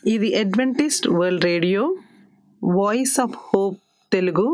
ఇది adventist world radio voice of hope Telugu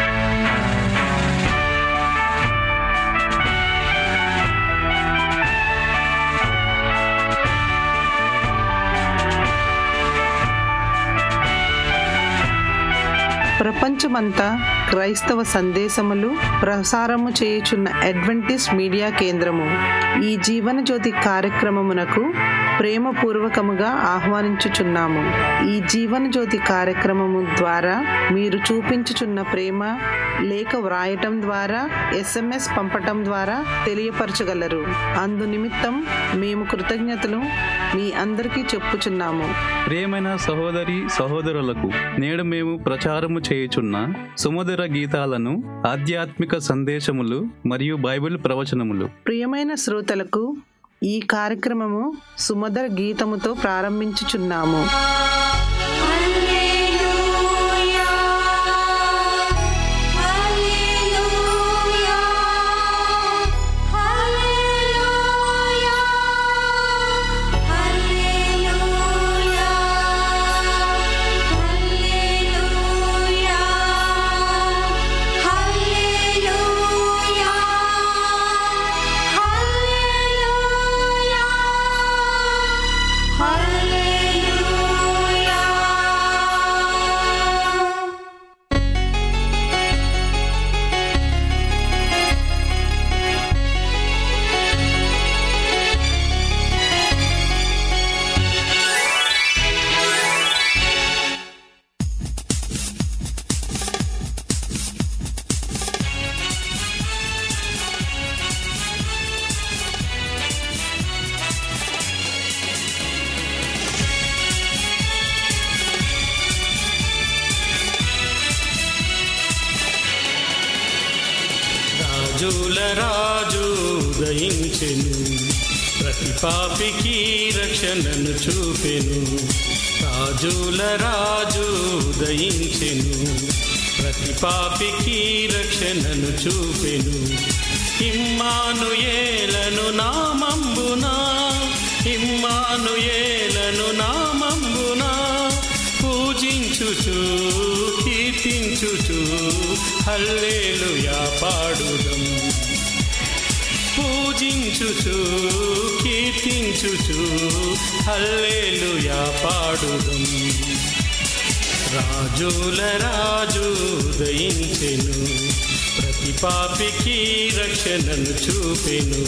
ప్రపంచమంతా క్రైస్తవ సందేశములు ప్రసారము చేయుచున్న అడ్వెంటిస్ట్ మీడియా కేంద్రము ఈ జీవన జ్యోతి కార్యక్రమమునకు ప్రేమపూర్వకముగా ఆహ్వానించుచున్నాము ఈ జీవన జ్యోతి కార్యక్రమము ద్వారా మీరు చూపించుచున్న ప్రేమ లేఖ వ్రాయటం ద్వారా ఎస్ఎంఎస్ పంపటం ద్వారా తెలియపరచగలరు అందు నిమిత్తం మేము కృతజ్ఞతలు మీ అందరికీ చెప్పుచున్నాము ప్రియమైన సహోదరి సహోదరులకు నేడు మేము ప్రచారము చేయుచున్న సుమధుర గీతాలను ఆధ్యాత్మిక సందేశములు మరియు బైబిల్ ప్రవచనములు ప్రియమైన శ్రోతలకు ఈ కార్యక్రమము సుమధుర గీతముతో ప్రారంభించుచున్నాము హల్లెలూయా హల్లెలూయా హల్లెలూయా హల్లెలూయా హల్లెలూయా హల్లెలూయా హల్లెలూయా రాజుల రాజు దయించెను ప్రతి పాపికి రక్షణను చూపెను రాజుల రాజు దయించెను ప్రతి పాపికి రక్షణను చూపెను ఇమ్మాను ఏలను నామంబునా ఇమ్మాను ఏలను నామంబునా పూజించుచు కీర్తించుచు హల్లేలుయా పాడుదం పూజించుచు కీర్తించుచు హల్లేలుయా పాడుదం రాజుల రాజు దయించెను ప్రతి పాపికి రక్షణను చూపెను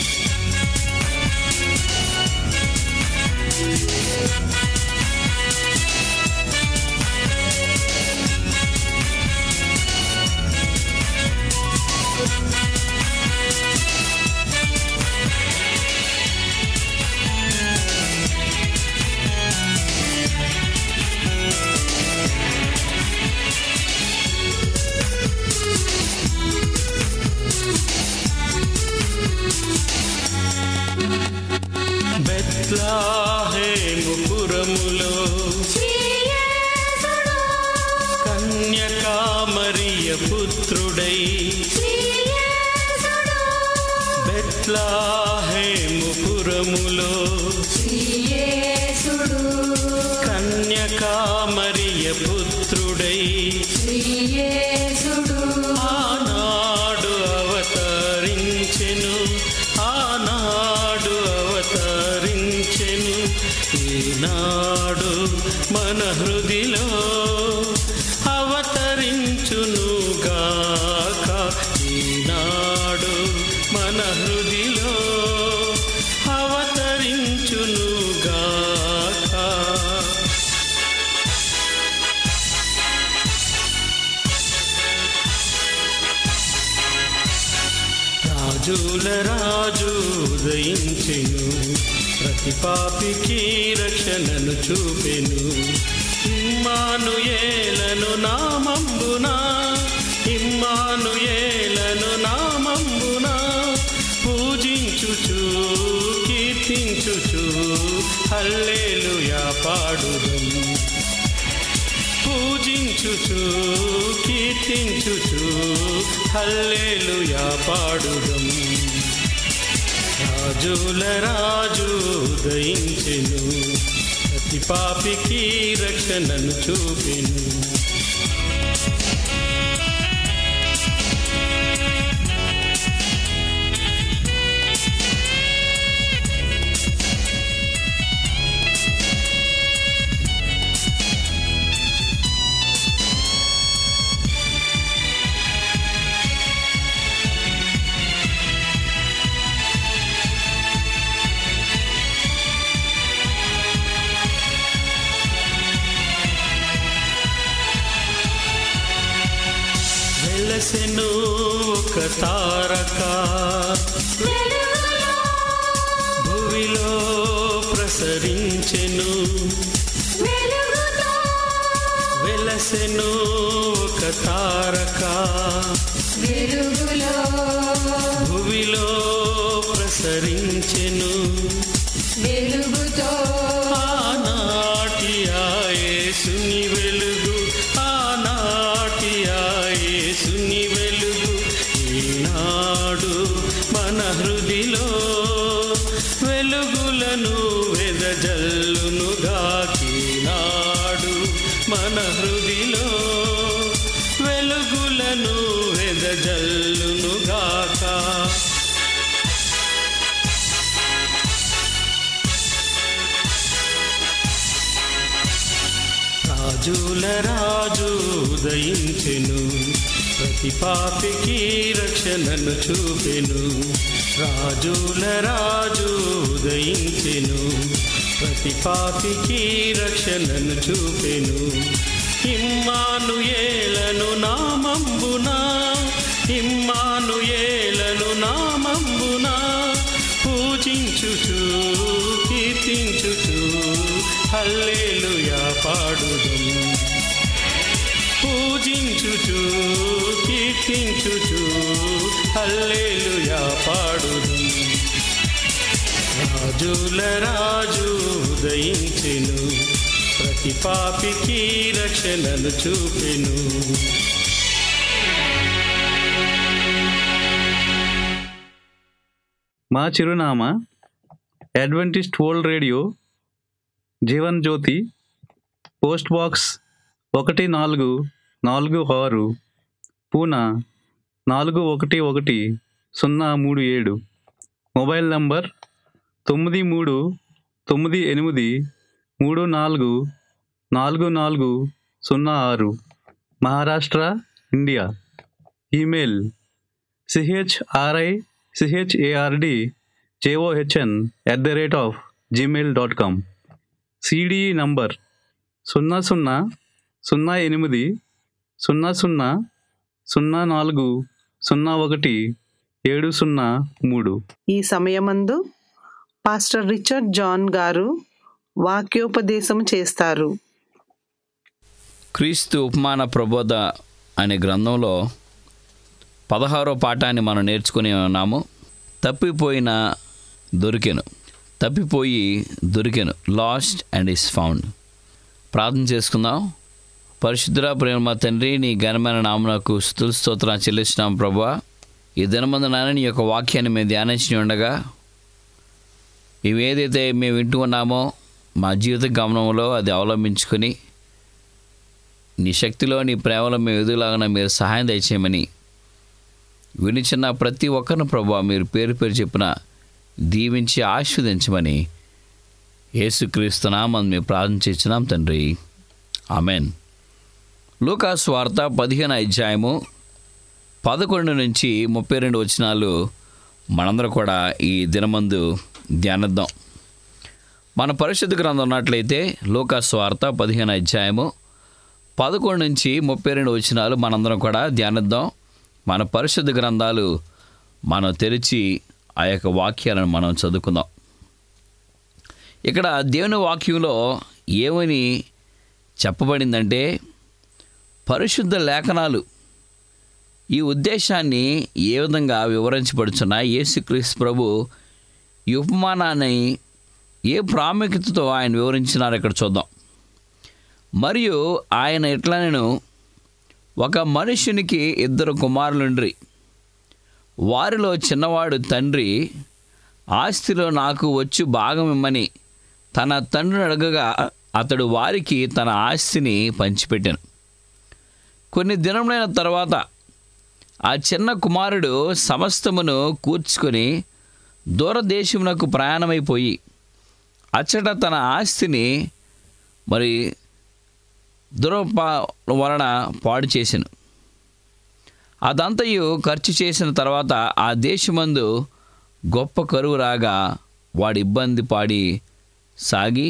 బెత్లాహేముపురములో శ్రీయేసుడు కన్యకామరియ పుత్రుడై శ్రీయేసుడు బెత్లాహేముపురములో శ్రీయేసుడు కన్యకామరియ పుత్రుడై శ్రీయేసుడు ఆనాడు అవతరించెను ఆనాడు అవతరించెను ఈనాడు మన హృదిలో అవతరించును గాక ఈనాడు మన హృదిలో అవతరించును గాక రాజుల రాజు దయించెను ప్రతి పాపికి రక్షణను చూపెను ఇమ్మాను ఏలను నామంబునా ఇమ్మాను ఏలను నామంబునా పూజించుచు కీర్తించుచు హల్లేలుయా పాడుదం పూజించుచు కీర్తించుచు హల్లేలుయా పాడుదం రాజుల రాజు దయించెను ప్రతి పాపికి రక్షణను చూపెను వెలసెను ఒక తారక భూమిలో ప్రసరించెను వెలసెను ఒక తారక భూమిలో ప్రసరించెను ఆనాటి యేసుని వెలుగు ఆనాటి యేసుని వెలుగు ఈనాడు మన హృదిలో వెలుగులను వెదజల్లును గాకినాడు మన హృదిలో వెలుగులను వెదజల్లును గాక రాజుల రాజు ఉదయించెను ప్రతి పాపికి రక్షణను చూపెను రాజుల రాజు ఉదయించెను ప్రతి పాపికి రక్షణను చూపెను ఇమ్మాను ఏలను నామంబునా ఇమ్మాను ఏలను నామంబునా పూజించుచు కీర్తించుచు హల్లేలుయా పాడుదం పూజించుచు కీర్తించుచు హల్లేలుయా పాడుదం రాజుల రాజు ఉదయించెను ప్రతి పాపికి రక్షణను చూపెను మా చిరునామా adventist world radio Jeevan Jyothi post box ఒకటి నాలుగు నాలుగు ఆరు పూనా నాలుగు ఒకటి ఒకటి సున్నా మూడు ఏడు మొబైల్ నంబర్ తొమ్మిది మూడు తొమ్మిది ఎనిమిది మూడు నాలుగు నాలుగు నాలుగు సున్నా ఆరు Maharashtra India email CHRI CHARD JOHN at the rate of Gmail dot com CDE number సున్నా సున్నా సున్నా ఎనిమిది సున్నా సున్నా సున్నా నాలుగు సున్నా ఒకటి ఏడు సున్నా మూడు ఈ సమయమందు పాస్టర్ రిచర్డ్ జాన్ గారు వాక్యోపదేశం చేస్తారు క్రీస్తు ఉపమాన ప్రబోధ అనే గ్రంథంలో పదహారో పాఠాన్ని మనం నేర్చుకుని ఉన్నాము తప్పిపోయిన దొరికెను తప్పిపోయి దొరికెను లాస్ట్ అండ్ ఇస్ ఫౌండ్ ప్రార్థన చేసుకుందాం పరిశుద్ధ ప్రేమ తండ్రి నీ ఘనమైన నామునకు స్థుతుల స్తోత్రం చెల్లిస్తున్నాం ప్రభా ఈ దినమందు నాయన నీ యొక్క వాక్యాన్ని మేము ధ్యానించి ఉండగా మేము ఏదైతే మేము వింటూ ఉన్నామో మా జీవిత గమనంలో అది అవలంబించుకొని నీ శక్తిలో నీ ప్రేమలో మేము ఎదుగులాగా మీరు సహాయం దయచేయమని వినిచిన ప్రతి ఒక్కరిని ప్రభు మీరు పేరు పేరు చెప్పిన దీవించి ఆస్వాదించమని యేసుక్రీస్తునామం మేము ప్రార్థించినాం తండ్రి ఆమెన్ లూకాస్ వార్త పదిహేను అధ్యాయము పదకొండు నుంచి ముప్పై రెండు వచనాలు మనందరం కూడా ఈ దినమందు ధ్యానిద్దాం మన పరిశుద్ధ గ్రంథం ఉన్నట్లయితే లూకాస్ వార్త పదిహేను అధ్యాయము పదకొండు నుంచి ముప్పై రెండు వచనాలు మనందరం కూడా ధ్యానిద్దాం మన పరిశుద్ధ గ్రంథాలు మనం తెరిచి ఆ యొక్క వాక్యాలను మనం చదువుకుందాం ఇక్కడ దేవుని వాక్యంలో ఏమని చెప్పబడిందంటే పరిశుద్ధ లేఖనాలు ఈ ఉద్దేశాన్ని ఏ విధంగా వివరించబడుచున్నా యేసుక్రీస్తు ప్రభు ఈ ఉపమానాన్ని ఏ ప్రాముఖ్యతతో ఆయన వివరించినారో ఇక్కడ చూద్దాం మరియు ఆయన ఎట్లా నేను ఒక మనుషునికి ఇద్దరు కుమారులుండ్రి వారిలో చిన్నవాడు తండ్రి ఆస్తిలో నాకు వచ్చు భాగం ఇమ్మని తన తండ్రిని అడగగా అతడు వారికి తన ఆస్తిని పంచిపెట్టాను కొన్ని దినములైన తర్వాత ఆ చిన్న కుమారుడు సమస్తమును కూర్చుకొని దూరదేశమునకు ప్రయాణమైపోయి అచ్చట తన ఆస్తిని మరి దురప వలన పాడు చేశాను అదంతయు ఖర్చు చేసిన తర్వాత ఆ దేశమందు గొప్ప కరువు రాగా వాడు ఇబ్బంది పాడి సాగి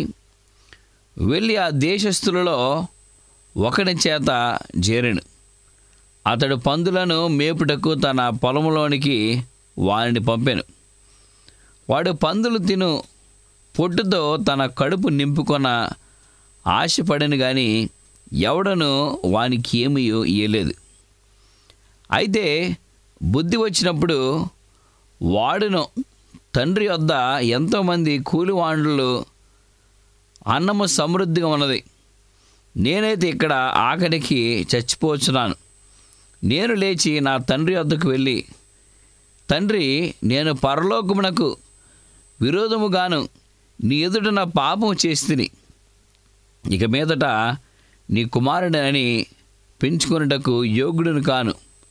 వెళ్ళి ఆ దేశస్థులలో ఒకని చేత చేరెను అతడు పందులను మేపుటకు తన పొలంలోనికి వారిని పంపాను వాడు పందులు తిను పొట్టుతో తన కడుపు నింపుకొన ఆశపడను కానీ ఎవడను వానికి ఏమీ ఇయ్యలేదు అయితే బుద్ధి వచ్చినప్పుడు వాడును తండ్రి వద్ద ఎంతోమంది కూలివాండ్లు అన్నము సమృద్ధిగా ఉన్నది నేనైతే ఇక్కడ ఆఖరికి చచ్చిపోతున్నాను నేను లేచి నా తండ్రి వద్దకు వెళ్ళి తండ్రి నేను పరలోకమునకు విరోధముగాను నీ ఎదుట నా పాపము చేస్తిని ఇక మీదట నీ కుమారుడని పెంచుకొనుటకు యోగ్యుడును కాను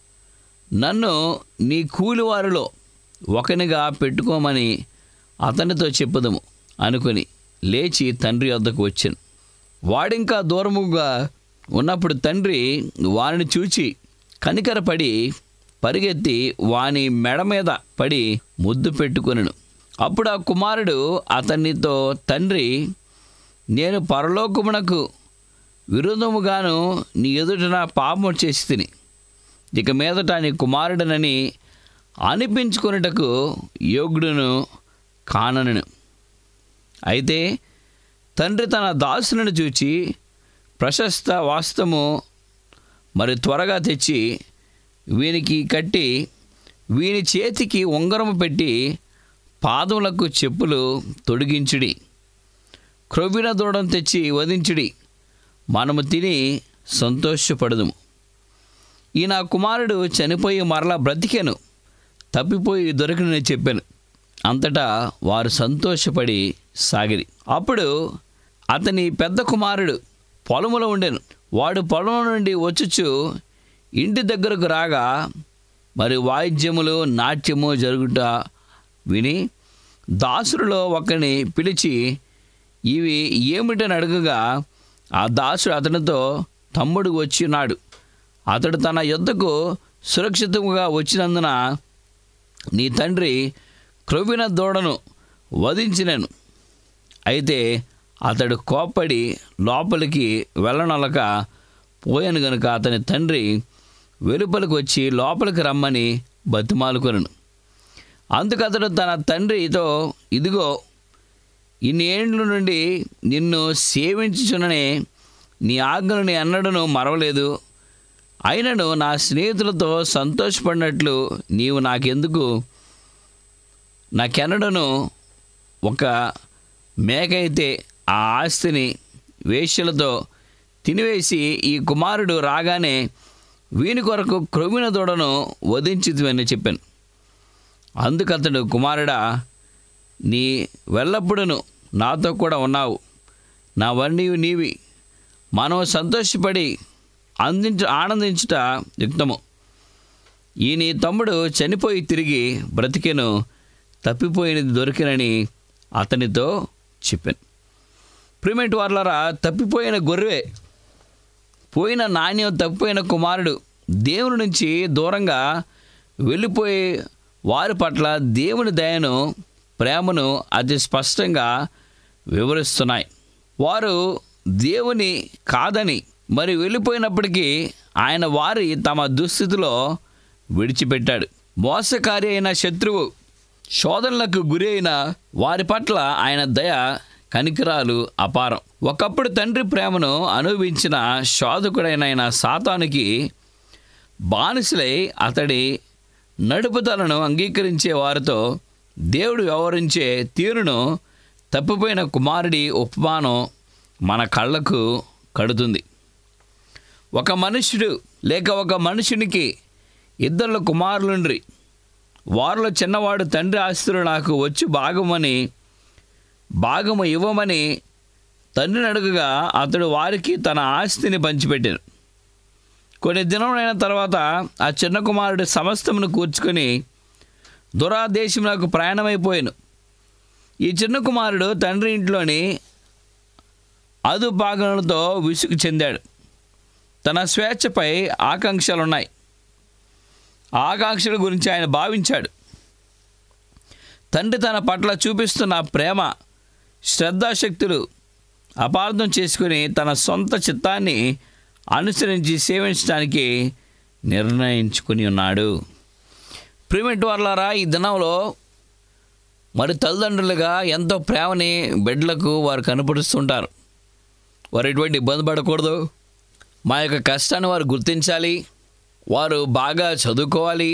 నన్ను నీ కూలివారిలో ఒకనిగా పెట్టుకోమని అతనితో చెప్పుదము అనుకుని లేచి తండ్రి వద్దకు వచ్చాను వాడింకా దూరముగా ఉన్నప్పుడు తండ్రి వారిని చూచి కనికరపడి పరిగెత్తి వాని మెడ మీద పడి ముద్దు పెట్టుకొనెను అప్పుడు ఆ కుమారుడు అతనితో తండ్రి నేను పరలోకమునకు విరోధముగాను నీ ఎదుట నా పాపము చేసి తిని ఇక మీదట నీ కుమారుడనని అనిపించుకొనుటకు యోగ్యుడును కానను అయితే తండ్రి తన దాసులను చూచి ప్రశస్త వాస్తము మరి త్వరగా తెచ్చి వీనికి కట్టి వీని చేతికి ఉంగరము పెట్టి పాదములకు చెప్పులు తొడిగించుడి క్రొవ్విన దూడం తెచ్చి వధించుడి మనము తిని సంతోషపడదుము ఈ నా కుమారుడు చనిపోయి మరలా బ్రతికెను తప్పిపోయి దొరికినని చెప్పాను అంతటా వారు సంతోషపడి సాగిరి అప్పుడు అతని పెద్ద కుమారుడు పొలములో ఉండెను వాడు పొలం నుండి వచ్చుచు ఇంటి దగ్గరకు రాగా మరి వాయిద్యములు నాట్యము జరుగుట విని దాసుడిలో ఒకరిని పిలిచి ఇవి ఏమిటని అడగగా ఆ దాసుడు అతనితో తమ్ముడు వచ్చినాడు అతడు తన యొద్దకు సురక్షితంగా వచ్చినందున నీ తండ్రి క్రొవ్విన దూడను వధించినను అయితే అతడు కోప్పడి లోపలికి వెళ్ళనొలక పోయాను గనుక అతని తండ్రి వెలుపలికి వచ్చి లోపలికి రమ్మని బతిమాలుకొనను అందుకు అతడు తన తండ్రితో ఇదిగో ఇన్ని ఏండ్ల నుండి నిన్ను సేవించుచుననే నీ ఆజ్ఞను ఎన్నడను మరవలేదు అయినను నా స్నేహితులతో సంతోషపడినట్లు నీవు నాకెందుకు నాకెన్నడను ఒక మేక అయితే ఆ ఆస్తిని వేశ్యలతో తినివేసి ఈ కుమారుడు రాగానే వీని కొరకు క్రొమిన దూడను వధించితివని చెప్పాను అందుకతడు కుమారుడా నీ వెళ్ళప్పుడును నాతో కూడా ఉన్నావు నా వన్నీ నీవి మనం సంతోషపడి అందించ ఆనందించుట యుక్తము ఈ నీ తమ్ముడు చనిపోయి తిరిగి బ్రతికెను తప్పిపోయినది దొరికినని అతనితో చెప్పాను ప్రిమెంట్ వార్లరా తప్పిపోయిన గొర్రె పోయిన నాణ్యం తప్పిపోయిన కుమారుడు దేవుని నుంచి దూరంగా వెళ్ళిపోయే వారి పట్ల దేవుని దయను ప్రేమను అతి స్పష్టంగా వివరిస్తున్నాయి వారు దేవుని కాదని మరి వెళ్ళిపోయినప్పటికీ ఆయన వారి తమ దుస్థితిలో విడిచిపెట్టాడు మోసకారి అయిన శత్రువు శోధనలకు గురి అయిన వారి పట్ల ఆయన దయ కనికరాలు అపారం ఒకప్పుడు తండ్రి ప్రేమను అనుభవించిన శోధకుడైన ఆయన సాతానికి బానిసలై అతడి నడుపుదలను అంగీకరించే వారితో దేవుడు వ్యవహరించే తీరును తప్పిపోయిన కుమారుడి ఉపమానం మన కళ్ళకు కడుతుంది ఒక మనుష్యుడు లేక ఒక మనుషునికి ఇద్దరు కుమారులుండ్రి వారిలో చిన్నవాడు తండ్రి ఆస్తులు నాకు వచ్చి భాగమని భాగము ఇవ్వమని తండ్రిని అడుగగా అతడు వారికి తన ఆస్తిని పంచిపెట్టాను కొన్ని దినములైన తర్వాత ఆ చిన్న కుమారుడు సమస్తమును కూర్చుకొని దురాదేశములకు ప్రయాణమైపోయాను ఈ చిన్న కుమారుడు తండ్రి ఇంట్లోని అదు భాగములతో విసుగు చెందాడు తన స్వేచ్ఛపై ఆకాంక్షలున్నాయి ఆ ఆకాంక్షల గురించి ఆయన భావించాడు తండ్రి తన పట్ల చూపిస్తున్న ప్రేమ శ్రద్ధాశక్తులు అపార్థం చేసుకుని తన సొంత చిత్తాన్ని అనుసరించి సేవించడానికి నిర్ణయించుకుని ఉన్నాడు ప్రిమిట్ వర్లారా ఈ దినంలో మరి తల్లిదండ్రులుగా ఎంతో ప్రేమని బిడ్డలకు వారు కనపరుస్తుంటారు వారు ఎటువంటి ఇబ్బంది పడకూడదు మా యొక్క కష్టాన్ని వారు గుర్తించాలి వారు బాగా చదువుకోవాలి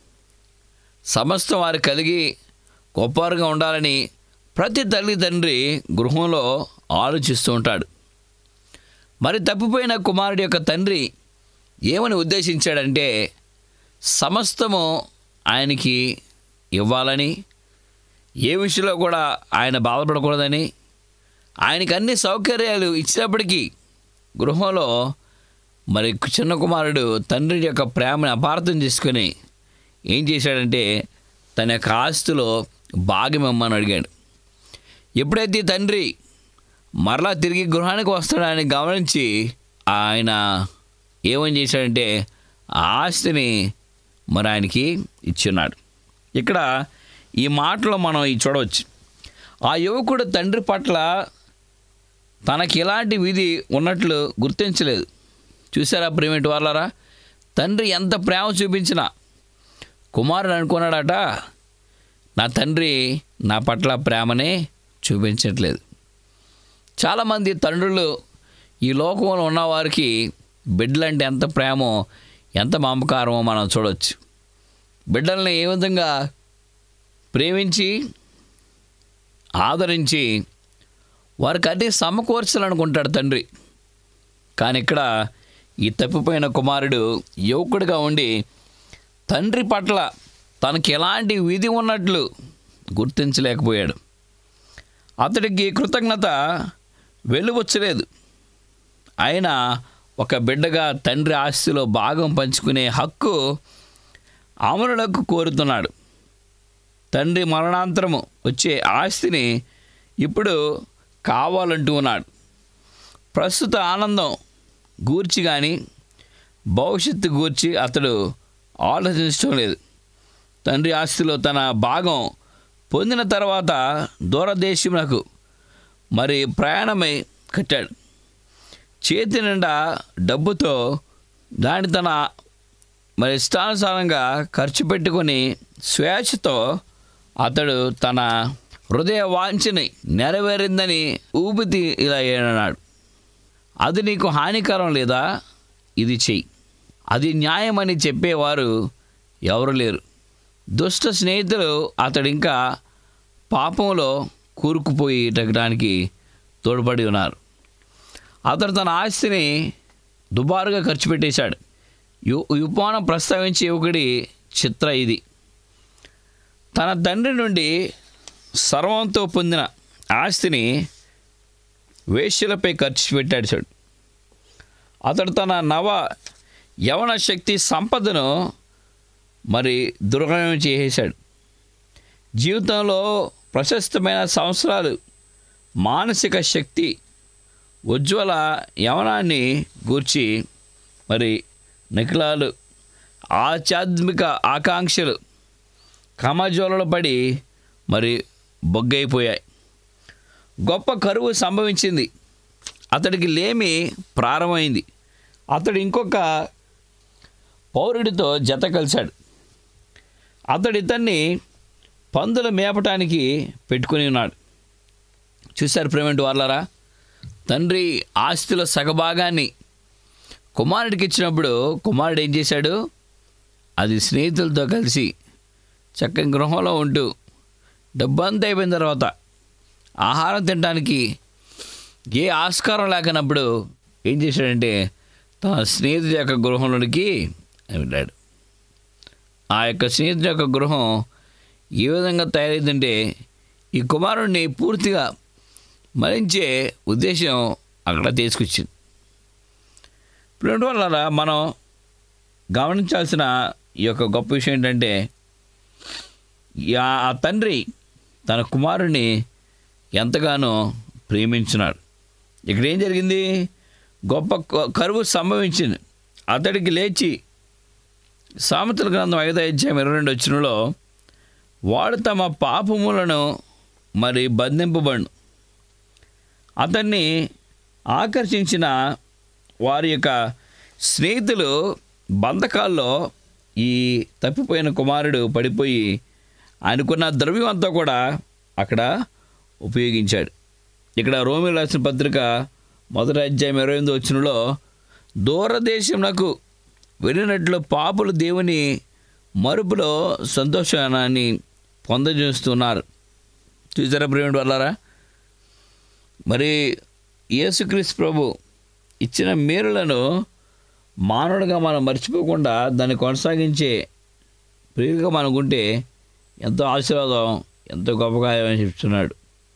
సమస్తం వారు కలిగి గొప్పవారుగా ఉండాలని ప్రతి తల్లి తండ్రి గృహంలో ఆలోచిస్తూ ఉంటాడు మరి తప్పిపోయిన కుమారుడి యొక్క తండ్రి ఏమని ఉద్దేశించాడంటే సమస్తము ఆయనకి ఇవ్వాలని ఏ విషయంలో కూడా ఆయన బాధపడకూడదని ఆయనకి అన్ని సౌకర్యాలు ఇచ్చినప్పటికీ గృహంలో మరి చిన్న కుమారుడు తండ్రి యొక్క ప్రేమను అపార్థం చేసుకొని ఏం చేశాడంటే తన యొక్క ఆస్తిలో భాగం ఇమ్మని అడిగాడు ఎప్పుడైతే ఈ తండ్రి మరలా తిరిగి గృహానికి వస్తాడని గమనించి ఆయన ఏమని చేశాడంటే ఆ ఆస్తిని మరి ఆయనకి ఇచ్చున్నాడు ఇక్కడ ఈ మాటలో మనం ఈ చూడవచ్చు ఆ యువకుడు తండ్రి పట్ల తనకి ఎలాంటి విధి ఉన్నట్లు గుర్తించలేదు చూసారా ప్రేమేటి వాళ్ళరా తండ్రి ఎంత ప్రేమ చూపించినా కుమారుడు అనుకున్నాడట నా తండ్రి నా పట్ల ప్రేమనే చూపించట్లేదు చాలామంది తండ్రులు ఈ లోకంలో ఉన్నవారికి బిడ్డలంటే ఎంత ప్రేమో ఎంత మమకారమో మనం చూడవచ్చు బిడ్డల్ని ఏ విధంగా ప్రేమించి ఆదరించి వారికి అన్ని సమకూర్చాలనుకుంటాడు తండ్రి కానీ ఇక్కడ ఈ తప్పిపోయిన కుమారుడు యువకుడిగా ఉండి తండ్రి పట్ల తనకి ఎలాంటి విధి ఉన్నట్లు గుర్తించలేకపోయాడు అతడికి కృతజ్ఞత వెలువచ్చలేదు అయినా ఒక బిడ్డగా తండ్రి ఆస్తిలో భాగం పంచుకునే హక్కు అమరులకు కోరుతున్నాడు తండ్రి మరణాంతరము వచ్చే ఆస్తిని ఇప్పుడు కావాలంటూ ఉన్నాడు ప్రస్తుత ఆనందం గూర్చి కానీ భవిష్యత్తు గూర్చి అతడు ఆలోచించడం లేదు తండ్రి ఆస్తిలో తన భాగం పొందిన తర్వాత దూరదేశములకు మరి ప్రయాణమై కట్టాడు చేతి నిండా డబ్బుతో దాన్ని తన మరి ఇష్టానుసారంగా ఖర్చు పెట్టుకొని స్వేచ్ఛతో అతడు తన హృదయ వాంఛని నెరవేరిందని ఊపితి ఇలా అన్నాడు అది నీకు హానికరం లేదా ఇది చెయ్యి అది న్యాయమని చెప్పేవారు ఎవరు లేరు దుష్ట స్నేహితులు అతడు ఇంకా పాపంలో కూరుకుపోయేటడానికి తోడ్పడి ఉన్నారు అతడు తన ఆస్తిని దుబారుగా ఖర్చు పెట్టేశాడు యు యుపానం ప్రస్తావించే యువకుడి చిత్ర ఇది తన తండ్రి నుండి సర్వంతో పొందిన ఆస్తిని వేశ్యలపై ఖర్చు పెట్టాడు చూడు అతడు తన నవ యవన శక్తి సంపదను మరి దుర్గణం చేసేశాడు జీవితంలో ప్రశస్తమైన సంవత్సరాలు మానసిక శక్తి ఉజ్వల యవనాన్ని గూర్చి మరి నిఖిలాలు ఆధ్యాత్మిక ఆకాంక్షలు కమజోలలో పడి మరి బొగ్గైపోయాయి గొప్ప కరువు సంభవించింది అతడికి లేమి ప్రారంభమైంది అతడు ఇంకొక పౌరుడితో జత కలిశాడు అతడు ఇతన్ని పందులు మేపటానికి పెట్టుకుని ఉన్నాడు చూశారు ప్రేమెంట్ వాళ్ళరా తండ్రి ఆస్తిలో సగభాగాన్ని కుమారుడికి ఇచ్చినప్పుడు కుమారుడు ఏం చేశాడు అది స్నేహితులతో కలిసి చక్కని గృహంలో ఉంటూ డబ్బంతా అయిపోయిన తర్వాత ఆహారం తినడానికి ఏ ఆస్కారం లేకనప్పుడు ఏం చేశాడంటే తన స్నేహితుడి యొక్క గృహంలోనికి వెళ్ళాడు ఆ యొక్క స్నేహితుడి యొక్క గృహం ఏ విధంగా తయారైందంటే ఈ కుమారుడిని పూర్తిగా మరించే ఉద్దేశం అక్కడ తీసుకొచ్చింది ఇప్పుడు వల్ల మనం గమనించాల్సిన ఈ యొక్క గొప్ప విషయం ఏంటంటే ఈ ఆ ఆ తండ్రి తన కుమారుని ఎంతగానో ప్రేమించినాడు ఇక్కడ ఏం జరిగింది గొప్ప క- కరువు సంభవించింది అతడికి లేచి సామెతల గ్రంథం ఐదో అధ్యాయం ఇరవై రెండు వచ్చినలో వాడు తమ పాపములను మరి బంధింపబడు అతన్ని ఆకర్షించిన వారి యొక్క స్నేహితులు బంధకాల్లో ఈ తప్పిపోయిన కుమారుడు పడిపోయి ఆయనకున్న ద్రవ్యం అంతా కూడా అక్కడ ఉపయోగించాడు ఇక్కడ రోమి రాసిన పత్రిక మొదటి అధ్యాయం ఇరవై ఎనిమిది వచ్చినలో దూరదేశంలో వెళ్ళినట్లు పాపులు దేవుని మరుపులో సంతోషాన్ని పొందజేస్తున్నారు చూసారా ప్రేమిటి వల్లారా మరి యేసుక్రీస్తు ప్రభు ఇచ్చిన మేలులను మానవుడిగా మనం మర్చిపోకుండా దాన్ని కొనసాగించే ప్రియులుగా మనకుంటే ఎంతో ఆశీర్వాదం ఎంతో గొప్పగా అని చెప్తున్నాడు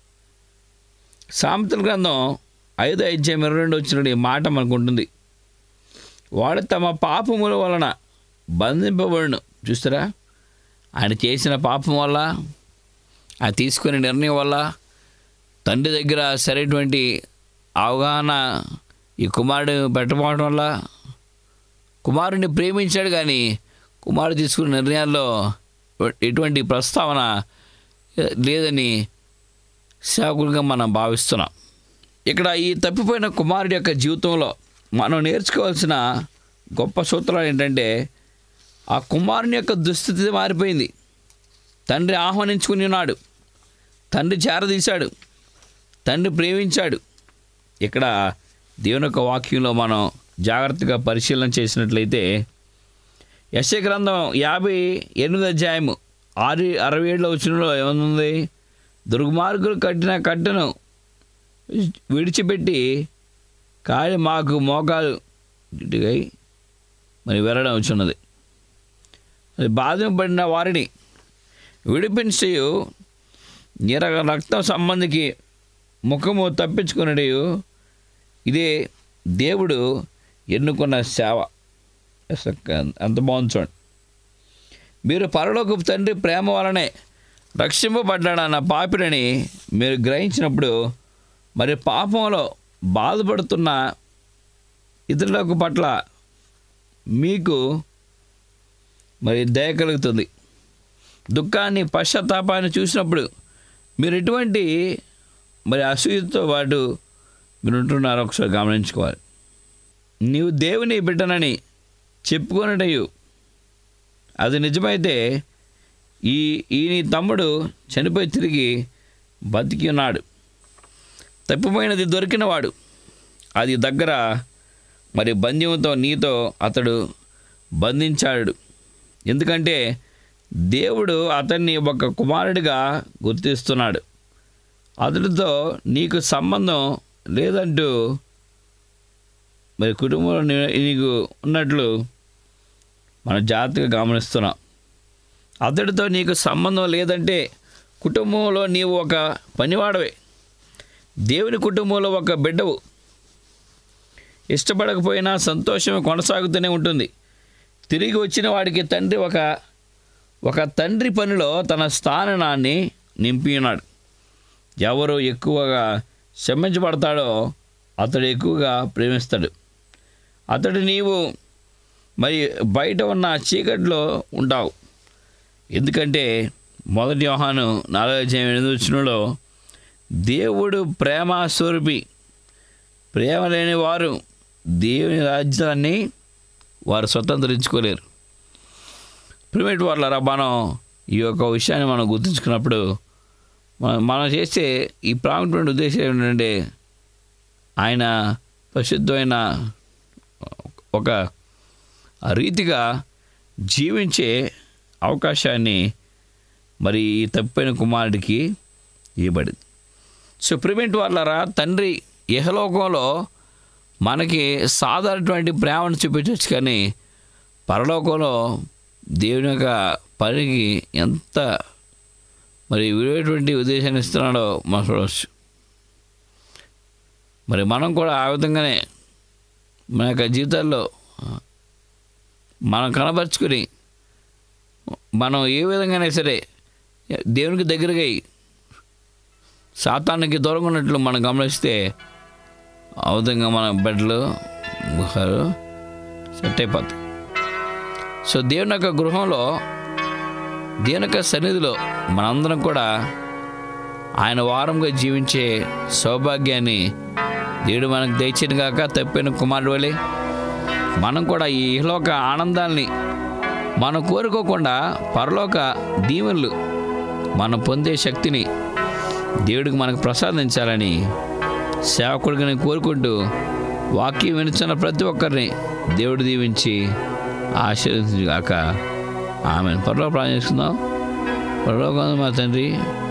సామెతల గ్రంథం ఐదు అధ్యాయం ఇరవై రెండు వచ్చిన ఈ మాట మనకు ఉంటుంది వాడు తమ పాపముల వలన బంధింపబడును చూస్తారా ఆయన చేసిన పాపం వల్ల ఆయన తీసుకునే నిర్ణయం వల్ల తండ్రి దగ్గర సరైనటువంటి అవగాహన ఈ కుమారుడు పెట్టకపోవడం వల్ల కుమారుడిని ప్రేమించాడు కానీ కుమారుడు తీసుకున్న నిర్ణయాల్లో ఎటువంటి ప్రస్తావన లేదని సేవకులుగా మనం భావిస్తున్నాం ఇక్కడ ఈ తప్పిపోయిన కుమారుడి యొక్క జీవితంలో మనం నేర్చుకోవాల్సిన గొప్ప సూత్రాలు ఏంటంటే ఆ కుమారుని యొక్క దుస్థితి మారిపోయింది తండ్రి ఆహ్వానించుకుని ఉన్నాడు తండ్రి చేరదీశాడు తండ్రి ప్రేమించాడు ఇక్కడ దేవుని యొక్క వాక్యంలో మనం జాగ్రత్తగా పరిశీలన చేసినట్లయితే యశ గ్రంథం యాభై ఎనిమిది అధ్యాయము ఆరు అరవై ఏడులో వచ్చినలో ఏముంది దుర్మార్గులు కట్టిన కట్టను విడిచిపెట్టి కాలి మాకు మోకాలు ఇటుకై మరి వెళ్ళడం వచ్చున్నది అది బాధింపబడిన వారిని విడిపించి నిర రక్త సంబంధికి ముఖము తప్పించుకున్నడు ఇదే దేవుడు ఎన్నుకున్న సేవ అసలు అంత బాగుంది చూడండి మీరు పరలోకపు తండ్రి ప్రేమ వలనే రక్షింపబడ్డాడన్న పాపిరని మీరు గ్రహించినప్పుడు మరి పాపంలో బాధపడుతున్న ఇతరులకు పట్ల మీకు మరి దయ కలుగుతుంది దుఃఖాన్ని పశ్చాత్తాపాన్ని చూసినప్పుడు మీరు ఎటువంటి మరి అసూయతో పాటు మీరు ఉంటున్నారో ఒకసారి గమనించుకోవాలి నీవు దేవుని బిడ్డనని చెప్పుకొనటయు అది నిజమైతే ఈ ఈ నీ తమ్ముడు చనిపోయి తిరిగి బతికి ఉన్నాడు తప్పిపోయినది దొరికినవాడు అది దగ్గర మరి బంధ్యంతో నీతో అతడు బంధించాడు ఎందుకంటే దేవుడు అతన్ని ఒక కుమారుడిగా గుర్తిస్తున్నాడు అతడితో నీకు సంబంధం లేదంటూ మరి కుటుంబంలో నీ- నీకు ఉన్నట్లు మన జాగ్రత్తగా గమనిస్తున్నాం అతడితో నీకు సంబంధం లేదంటే కుటుంబంలో నీవు ఒక పనివాడవే దేవుని కుటుంబంలో ఒక బిడ్డవు ఇష్టపడకపోయినా సంతోషం కొనసాగుతూనే ఉంటుంది తిరిగి వచ్చిన వాడికి తండ్రి ఒక ఒక తండ్రి పనిలో తన స్థానాన్ని నింపి ఉన్నాడు ఎవరు ఎక్కువగా శ్రమించబడతాడో అతడు ఎక్కువగా ప్రేమిస్తాడు అతడు నీవు మరి బయట ఉన్న చీకటిలో ఉంటావు ఎందుకంటే మొదటి యోహాను నాలుగో అధ్యాయం ఎనిమిది వచ్చినలో దేవుడు ప్రేమ స్వరూపి ప్రేమ లేని వారు దేవుని రాజ్యాన్ని వారు స్వతంత్రించుకోలేరు ప్రిమేట్ వాళ్ళరా మనం ఈ యొక్క విషయాన్ని మనం గుర్తుంచుకున్నప్పుడు మనం మనం చేసే ఈ ప్రాముఖ్యమైన ఉద్దేశం ఏంటంటే ఆయన పరిశుద్ధమైన ఒక రీతిగా జీవించే అవకాశాన్ని మరి ఈ తప్పిన కుమారుడికి ఇవ్వబడింది సో ప్రివెంట్ వాళ్ళరా తండ్రి ఇహలోకంలో మనకి సాధారణటువంటి ప్రేమను చూపించవచ్చు కానీ పరలోకంలో దేవుని యొక్క పనికి ఎంత మరి విలువైనటువంటి ఉద్దేశాన్ని ఇస్తున్నాడో మనం చూడవచ్చు మరి మనం కూడా ఆ విధంగానే మన యొక్క జీవితాల్లో మనం కనబరుచుకుని మనం ఏ విధంగానే సరే దేవునికి దగ్గరగా అయ్యి సాతానికి దూరంగా ఉన్నట్లు మనం గమనిస్తే ఆ విధంగా మన బెడ్లు గుహలు సెట్ అయిపోతాయి సో దేవుని యొక్క గృహంలో దేవుని యొక్క సన్నిధిలో మనందరం కూడా ఆయన వారంగా జీవించే సౌభాగ్యాన్ని దేవుడు మనకు దయచిన కాక తప్పిన కుమారుడు వలె మనం కూడా ఈ ఇహలోక ఆనందాల్ని మనం కోరుకోకుండా పరలోక దీవెనలు మనం పొందే శక్తిని దేవుడికి మనకు ప్రసాదించాలని సేవకుడికి నేను కోరుకుంటూ వాక్యం వినిచిన ప్రతి ఒక్కరిని దేవుడు దీవించి ఆశీర్వదించుగాక ఆమె పరలోక ప్రాణం చేసుకుందాం పరలోకం మా తండ్రి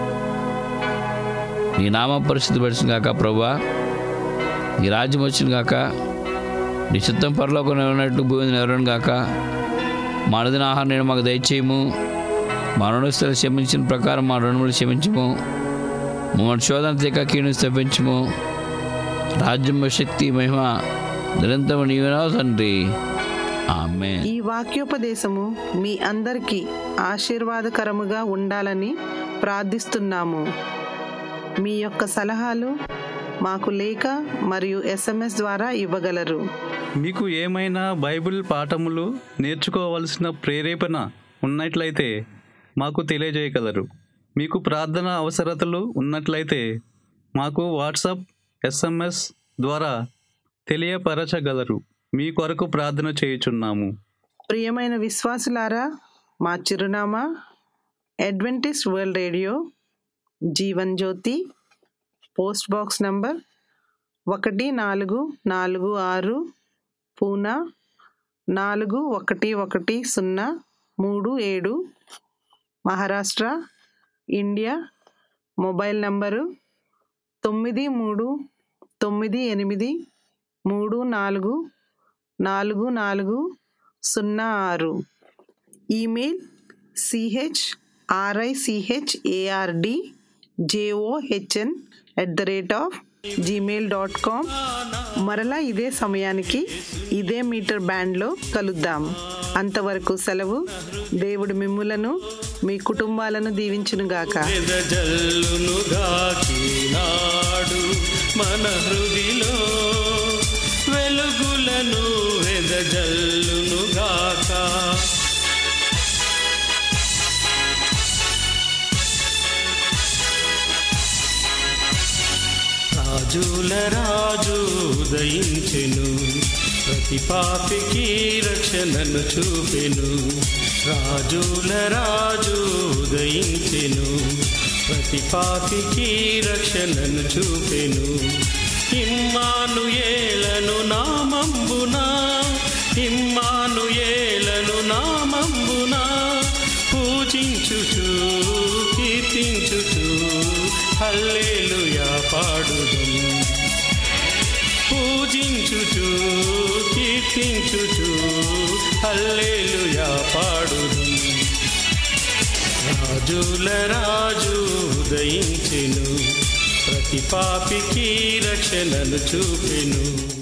నీ నామ పరిస్థితి పడిచింది కాక ప్రభా నీ రాజ్యం వచ్చింది కాక నీ చిత్తం పరలోకం ఉన్నట్టు భూమిని ఎవరని కాక మా అనుదిన ఆహారం నేను మాకు దయచేయము మా రుణస్థలు క్షమించిన ప్రకారం మా రుణములు క్షమించము మమ్మల్ని శోధన తీక కీడు తప్పించము రాజ్యం శక్తి మహిమ నిరంతరం నీవేనా తండ్రి ఆమె ఈ వాక్యోపదేశము మీ అందరికీ ఆశీర్వాదకరముగా ఉండాలని ప్రార్థిస్తున్నాము మీ యొక్క సలహాలు మాకు లేఖ మరియు ఎస్ఎంఎస్ ద్వారా ఇవ్వగలరు మీకు ఏమైనా బైబిల్ పాఠములు నేర్చుకోవలసిన ప్రేరేపణ ఉన్నట్లయితే మాకు తెలియజేయగలరు మీకు ప్రార్థన అవసరతలు ఉన్నట్లయితే మాకు వాట్సాప్ ఎస్ఎంఎస్ ద్వారా తెలియపరచగలరు మీ కొరకు ప్రార్థన చేయుచున్నాము ప్రియమైన విశ్వాసులారా మా చిరునామా adventist world radio Jeevan Jyothi post box number ఒకటి నాలుగు నాలుగు ఆరు పూనా నాలుగు ఒకటి ఒకటి సున్నా మూడు ఏడు మహారాష్ట్ర ఇండియా మొబైల్ నంబరు తొమ్మిది మూడు తొమ్మిది ఎనిమిది మూడు నాలుగు నాలుగు నాలుగు సున్నా ఆరు email CH RICH ARD JOHN at the rate of Gmail dot com మరలా ఇదే సమయానికి ఇదే మీటర్ బ్యాండ్లో కలుద్దాం అంతవరకు సెలవు దేవుడు మిమ్ములను మీ కుటుంబాలను దీవించునుగాక వెదజల్లునుగాకినాడు మన హృదిలో వెలుగులను వెదజల్లునుగాక రాజుల రాజు ఉదయించెను ప్రతి పాపికి రక్షణను చూపెను రాజుల రాజు ఉదయించెను ప్రతి పాపికి రక్షణను చూపెను ఇమ్మాను ఏలను నామంబునా ఇమ్మాను ఏలను నామంబునా పూజించుచు కీర్తించుచు హల్లెలూయా పాడుదం పూజించుచు కీర్తించుచు హల్లెలూయా పాడుదం రాజుల రాజు ఉదయించెను ప్రతి పాపికి రక్షణను చూపెను